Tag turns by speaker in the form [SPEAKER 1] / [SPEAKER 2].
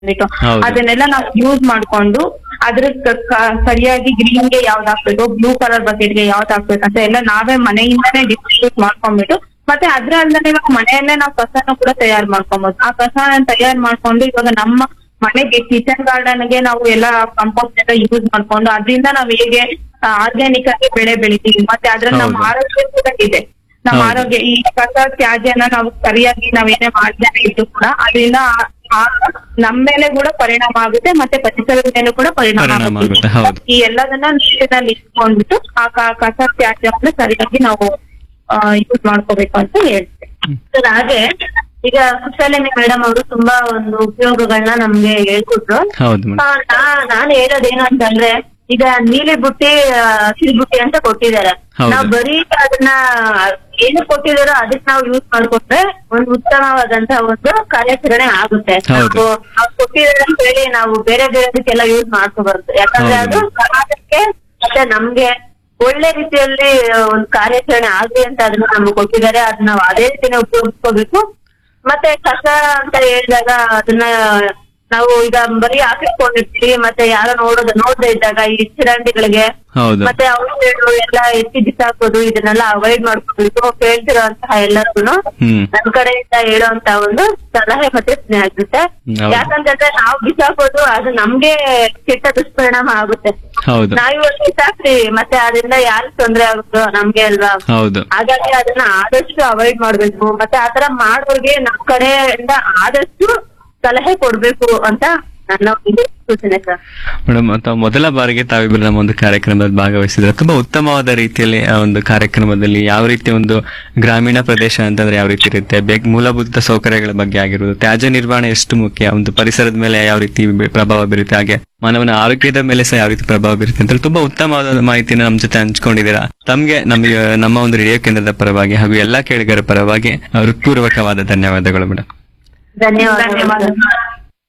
[SPEAKER 1] ಅಂದ್ಬಿಟ್ಟು
[SPEAKER 2] ಹೌದು.
[SPEAKER 1] ಅದನ್ನೆಲ್ಲ ನಾವು ಯೂಸ್ ಮಾಡ್ಕೊಂಡು ಅದ್ರ ಕ- ಕ- ಸರಿಯಾಗಿ ಗ್ರೀನ್ ಗೆ ಯಾವ್ದು ಹಾಕ್ಬೇಕು ಬ್ಲೂ ಕಲರ್ ಬಕೆಟ್ ಗೆ ಯಾವ್ದು ಹಾಕ್ಬೇಕು ಅಂತ ಎಲ್ಲ ನಾವೇ ಮನೆಯಿಂದಾನೇ ಡಿಸ್ಟ್ರಿಬ್ಯೂಟ್ ಮಾಡ್ಕೊಂಡ್ಬಿಟ್ಟು ಮತ್ತೆ ಅದ್ರ ಅಲ್ಲದೆ ಇವಾಗ ಮನೆಯಲ್ಲೇ ನಾವು ಕಸನ ಕೂಡ ತಯಾರು ಮಾಡ್ಕೊಬಹುದು ಆ ಕಸನ ತಯಾರು ಮಾಡ್ಕೊಂಡು ಇವಾಗ ನಮ್ಮ ಮನೆಗೆ ಕಿಚನ್ ಗಾರ್ಡನ್ ಗೆ ನಾವು ಎಲ್ಲ ಕಂಪೋಸ್ಟ್ ಎಲ್ಲ ಯೂಸ್ ಮಾಡ್ಕೊಂಡು ಅದರಿಂದ ನಾವ್ ಹೇಗೆ ಆರ್ಗ್ಯಾನಿಕ್ ಆಗಿ ಬೆಳೆ ಬೆಳಿತೀವಿ ಮತ್ತೆ ಅದ್ರಲ್ಲಿ ನಮ್ಮ
[SPEAKER 2] ಹೌದು.
[SPEAKER 1] ಆರೋಗ್ಯ ಕೂಡ ಇದೆ ನಮ್ಮ
[SPEAKER 2] ಹೌದು.
[SPEAKER 1] ಆರೋಗ್ಯ ಈ ಕಸ ತ್ಯಾಜ್ಯನ ನಾವು ಸರಿಯಾಗಿ ನಾವೇನೇ ಮಾಡ್ದೇನೆ ಇದ್ದು ಕೂಡ ಅದರಿಂದ ಆ- ಆ- ನಮ್ಮ ಮೇಲೆ ಕೂಡ ಪರಿಣಾಮ ಆಗುತ್ತೆ ಮತ್ತೆ ಪರಿಸರದ ಮೇಲೆ ಕೂಡ ಪರಿಣಾಮ
[SPEAKER 2] ಪರಿಣಾಮ
[SPEAKER 1] ಆಗುತ್ತೆ
[SPEAKER 2] ಆಗುತ್ತೆ, ಹೌದು.
[SPEAKER 1] ಈ ಎಲ್ಲದನ್ನ ನೀರಿನಲ್ಲಿ ಇಟ್ಕೊಂಡ್ಬಿಟ್ಟು ಆ ಕ- ಕಸ ತ್ಯಾಜ್ಯವನ್ನ ಸರಿಯಾಗಿ ನಾವು ಯೂಸ್ ಮಾಡ್ಕೋಬೇಕು ಅಂತ ಹೇಳ್ತೇವೆ
[SPEAKER 3] ಸರ್ ಹಾಗೆ ಈಗ ಕುಶಾಲಿನಿ ಮೇಡಮ್ ಅವರು ತುಂಬಾ ಒಂದು ಉಪಯೋಗಗಳನ್ನ ನಮ್ಗೆ ಹೇಳ್ಕೊಟ್ರು
[SPEAKER 2] ಹೌದು ಮೇಡಮ್
[SPEAKER 3] ಆ, ನಾ- ನಾನ್ ಹೇಳೋದೇನು ಅಂತಂದ್ರೆ ಈಗ ನೀಲಿ ಬುಟ್ಟಿ ಆ, ಹಸಿರು ಬುಟ್ಟಿ ಅಂತ ಕೊಟ್ಟಿದ್ದಾರೆ
[SPEAKER 2] ಹೌದು.
[SPEAKER 3] ನಾವ್ ಬರೀ ಅದನ್ನ ಏನು ಕೊಟ್ಟಿದಾರೋ ಅದಕ್ಕೆ ನಾವು ಯೂಸ್ ಮಾಡ್ಕೊಟ್ರೆ ಒಂದು ಉತ್ತಮವಾದಂತ ಒಂದು ಕಾರ್ಯಾಚರಣೆ ಆಗುತ್ತೆ
[SPEAKER 2] ಹೌದು.
[SPEAKER 3] ನಾವು ಅವ್ರು ಕೊಟ್ಟಿದ್ದಾರೆ ಅಂತ ಹೇಳಿ ನಾವು ಬೇರೆ ಬೇರೆದಕ್ಕೆಲ್ಲ ಯೂಸ್ ಮಾಡ್ಕೋಬಾರ್ದು ಯಾಕಂದ್ರೆ ಅದು
[SPEAKER 2] ಹೌದು.
[SPEAKER 3] ಸಮಾಜಕ್ಕೆ ಮತ್ತೆ ನಮ್ಗೆ ಒಳ್ಳೆ ರೀತಿಯಲ್ಲಿ ಒಂದು ಕಾರ್ಯಾಚರಣೆ ಆಗ್ಲಿ ಅಂತ ಅದನ್ನ ನಮ್ಗೆ ಕೊಟ್ಟಿದ್ದಾರೆ ಅದನ್ನ ನಾವು ಅದೇ ರೀತಿನೇ ಉಪಯೋಗಿಸ್ಕೋಬೇಕು ಮತ್ತೆ ಕಸ ಅಂತ ಹೇಳಿದಾಗ ಅದನ್ನ ನಾವು ಈಗ ಬರೀ ಹಾಕಿಸ್ಕೊಂಡಿರ್ತೀವಿ ಮತ್ತೆ ಯಾರೋ ನೋಡೋದು ನೋಡದೆ ಇದ್ದಾಗ ಈ ಚಿರಂಡಿಗಳಿಗೆ
[SPEAKER 2] ಹೌದು
[SPEAKER 3] ಮತ್ತೆ ಔಷಧಿಗಳು ಎಲ್ಲ ಎತ್ತಿ ಬಿಸಾಕೋದು ಇದನ್ನೆಲ್ಲ ಅವಾಯ್ಡ್ ಮಾಡ್ಕೋಬೇಕು ಕೇಳ್ತಿರೋಂತಹ ಎಲ್ಲರಿಗೂ
[SPEAKER 2] ಹ್ಮ್
[SPEAKER 3] ನನ್ ಕಡೆಯಿಂದ ಹೇಳುವಂತ ಒಂದು ಸಲಹೆ ಮತ್ತೆ ಸ್ನೇಹ ಆಗುತ್ತೆ
[SPEAKER 2] ಹೌದು.
[SPEAKER 3] ಯಾಕಂತಂದ್ರೆ ನಾವು ಬಿಸಾಕೋದು ಅದು ನಮ್ಗೆ ಕೆಟ್ಟ ದುಷ್ಪರಿಣಾಮ ಆಗುತ್ತೆ
[SPEAKER 2] ಹೌದು
[SPEAKER 3] ನಾವ್ ಇವತ್ತು ಬಿಸಾಕ್ತಿವಿ ಮತ್ತೆ ಅದರಿಂದ ಯಾರಿಗ್ ತೊಂದ್ರೆ ಆಗುತ್ತೋ ನಮ್ಗೆ ಅಲ್ವಾ
[SPEAKER 2] ಹೌದು
[SPEAKER 3] ಹಾಗಾಗಿ ಅದನ್ನ ಆದಷ್ಟು ಅವಾಯ್ಡ್ ಮಾಡ್ಬೇಕು ಮತ್ತೆ ಆತರ ಮಾಡೋರ್ಗೆ ನಮ್ ಕಡೆಯಿಂದ ಆದಷ್ಟು ಸಲಹೆ ಕೊಡ್ಬೇಕು ಅಂತ ನನ್ನ ಒಂದು ಸೂಚನೆ ಸರ್
[SPEAKER 2] ಮೇಡಮ್ ತಾವು ಮೊದಲ ಬಾರಿಗೆ ತಾವಿಬ್ಬರು ನಮ್ಮ ಒಂದು ಕಾರ್ಯಕ್ರಮದಲ್ಲಿ ಭಾಗವಹಿಸಿದ್ರೆ ತುಂಬಾ ಉತ್ತಮವಾದ ರೀತಿಯಲ್ಲಿ ಆ ಒಂದು ಕಾರ್ಯಕ್ರಮದಲ್ಲಿ ಯಾವ ರೀತಿ ಒಂದು ಗ್ರಾಮೀಣ ಪ್ರದೇಶ ಅಂತಂದ್ರೆ ಯಾವ ರೀತಿ ಇರುತ್ತೆ ಬೇಗ ಮೂಲಭೂತ ಸೌಕರ್ಯಗಳ ಬಗ್ಗೆ ಆಗಿರುವುದು ತ್ಯಾಜ್ಯ ನಿರ್ವಹಣೆ ಎಷ್ಟು ಮುಖ್ಯ ಒಂದು ಪರಿಸರದ ಮೇಲೆ ಯಾವ ರೀತಿ ಬಿ- ಪ್ರಭಾವ ಬೀರುತ್ತೆ ಹಾಗೆ ಮಾನವನ ಆರೋಗ್ಯದ ಮೇಲೆ ಸಹ ಯಾವ ರೀತಿ ಪ್ರಭಾವ ಬೀರುತ್ತೆ ಅಂತ ತುಂಬಾ ಉತ್ತಮವಾದ ಮಾಹಿತಿನ ನಮ್ಮ ಜೊತೆ ಹಂಚ್ಕೊಂಡಿದ್ದೀರಾ ತಮ್ಗೆ ನಮಗೆ ನಮ್ಮ ಒಂದು ರೇಡಿಯೋ ಕೇಂದ್ರದ ಪರವಾಗಿ ಹಾಗೂ ಎಲ್ಲಾ ಕೇಳಿಗರ ಪರವಾಗಿ ಹೃತ್ಪೂರ್ವಕವಾದ ಧನ್ಯವಾದಗಳು ಮೇಡಮ್
[SPEAKER 3] ಧನ್ಯವಾದ
[SPEAKER 1] ಧನ್ಯವಾದ